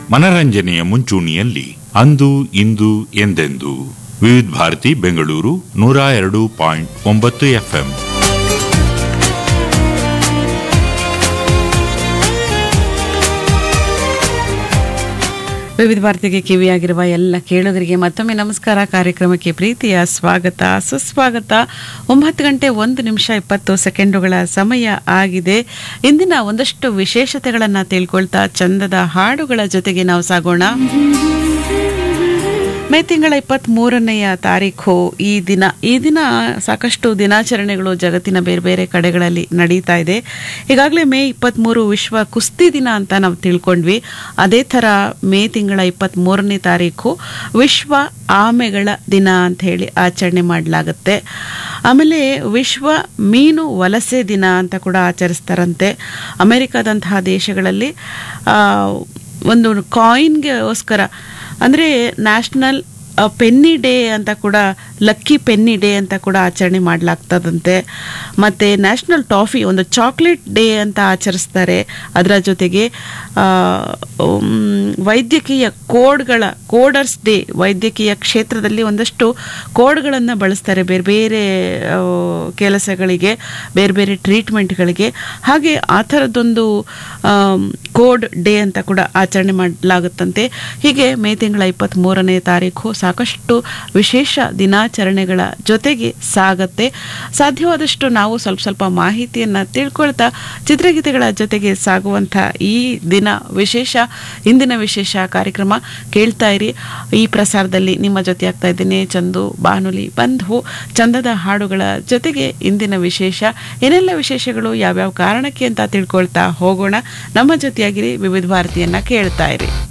ಮನರಂಜನೆಯ ಮುಂಚೂಣಿಯಲ್ಲಿ ಅಂದು ಇಂದು ಎಂದೆಂದು ವಿವಿಧ ಭಾರತಿ ಬೆಂಗಳೂರು ನೂರ ಎರಡು ಪಾಯಿಂಟ್ ಒಂಬತ್ತು ಎಫ್ಎಂ ವಿವಿಧ ಭಾರತಿಗೆ ಕಿವಿಯಾಗಿರುವ ಎಲ್ಲ ಕೇಳುಗರಿಗೆ ಮತ್ತೊಮ್ಮೆ ನಮಸ್ಕಾರ ಕಾರ್ಯಕ್ರಮಕ್ಕೆ ಪ್ರೀತಿಯ ಸ್ವಾಗತ ಸುಸ್ವಾಗತ ಒಂಬತ್ತು ಗಂಟೆ ಒಂದು ನಿಮಿಷ ಇಪ್ಪತ್ತು ಸೆಕೆಂಡುಗಳ ಸಮಯ ಆಗಿದೆ ಇಂದಿನ ಒಂದಷ್ಟು ವಿಶೇಷತೆಗಳನ್ನು ತಿಳ್ಕೊಳ್ತಾ ಚಂದದ ಹಾಡುಗಳ ಜೊತೆಗೆ ನಾವು ಸಾಗೋಣ ಮೇ ತಿಂಗಳ ಇಪ್ಪತ್ತ್ ಮೂರನೆಯ ತಾರೀಖು ಈ ದಿನ ಈ ದಿನ ಸಾಕಷ್ಟು ದಿನಾಚರಣೆಗಳು ಜಗತ್ತಿನ ಬೇರೆ ಬೇರೆ ಕಡೆಗಳಲ್ಲಿ ನಡೀತಾ ಇದೆ ಈಗಾಗಲೇ ಮೇ ಇಪ್ಪತ್ತ್ಮೂರು ವಿಶ್ವ ಕುಸ್ತಿ ದಿನ ಅಂತ ನಾವು ತಿಳ್ಕೊಂಡ್ವಿ ಅದೇ ಥರ ಮೇ ತಿಂಗಳ ಇಪ್ಪತ್ತ್ ಮೂರನೇ ತಾರೀಖು ವಿಶ್ವ ಆಮೆಗಳ ದಿನ ಅಂತ ಹೇಳಿ ಆಚರಣೆ ಮಾಡಲಾಗುತ್ತೆ ಆಮೇಲೆ ವಿಶ್ವ ಮೀನು ವಲಸೆ ದಿನ ಅಂತ ಕೂಡ ಆಚರಿಸ್ತಾರಂತೆ ಅಮೆರಿಕದಂತಹ ದೇಶಗಳಲ್ಲಿ ಆ, ಒಂದು ಕಾಯಿನ್ಗೋಸ್ಕರ ಅಂದರೆ ನ್ಯಾಷನಲ್ ಪೆನ್ನಿ ಡೇ ಅಂತ ಕೂಡ ಲಕ್ಕಿ ಪೆನ್ನಿ ಡೇ ಅಂತ ಕೂಡ ಆಚರಣೆ ಮಾಡಲಾಗ್ತದಂತೆ ಮತ್ತು ನ್ಯಾಷನಲ್ ಟಾಫಿ ಒಂದು ಚಾಕ್ಲೇಟ್ ಡೇ ಅಂತ ಆಚರಿಸ್ತಾರೆ ಅದರ ಜೊತೆಗೆ ಆ, ಉಮ್, ವೈದ್ಯಕೀಯ ಕೋಡ್ಗಳ ಕೋಡರ್ಸ್ ಡೇ ವೈದ್ಯಕೀಯ ಕ್ಷೇತ್ರದಲ್ಲಿ ಒಂದಷ್ಟು ಕೋಡ್ಗಳನ್ನು ಬಳಸ್ತಾರೆ ಬೇರೆ ಬೇರೆ ಆ, ಕೆಲಸಗಳಿಗೆ ಬೇರೆ ಬೇರೆ ಟ್ರೀಟ್ಮೆಂಟ್ಗಳಿಗೆ ಹಾಗೆ ಆ ಥರದ್ದೊಂದು ಕೋಡ್ ಡೇ ಅಂತ ಕೂಡ ಆಚರಣೆ ಮಾಡಲಾಗುತ್ತಂತೆ ಹೀಗೆ ಮೇ ತಿಂಗಳ ಇಪ್ಪತ್ತ್ ಮೂರನೇ ತಾರೀಕು ಸಾಕಷ್ಟು ವಿಶೇಷ ದಿನಾಚರಣೆಗಳ ಜೊತೆಗೆ ಸಾಗತ್ತೆ ಸಾಧ್ಯವಾದಷ್ಟು ನಾವು ಸ್ವಲ್ಪ ಸ್ವಲ್ಪ ಮಾಹಿತಿಯನ್ನು ತಿಳ್ಕೊಳ್ತಾ ಚಿತ್ರಗೀತೆಗಳ ಜೊತೆಗೆ ಸಾಗುವಂಥ ಈ ದಿನ ವಿಶೇಷ ಇಂದಿನ ವಿಶೇಷ ಕಾರ್ಯಕ್ರಮ ಕೇಳ್ತಾ ಇರಿ ಈ ಪ್ರಸಾರದಲ್ಲಿ ನಿಮ್ಮ ಜೊತೆ ಆಗ್ತಾ ಇದ್ದೇನೆ ಚಂದು ಬಾನುಲಿ ಬಂಧು ಚಂದದ ಹಾಡುಗಳ ಜೊತೆಗೆ ಇಂದಿನ ವಿಶೇಷ ಏನೆಲ್ಲ ವಿಶೇಷಗಳು ಯಾವ್ಯಾವ ಕಾರಣಕ್ಕೆ ಅಂತ ತಿಳ್ಕೊಳ್ತಾ ಹೋಗೋಣ ನಮ್ಮ ಜೊತೆಯಾಗಿರಿ ವಿವಿಧ ಭಾರತಿಯನ್ನ ಕೇಳ್ತಾ ಇರಿ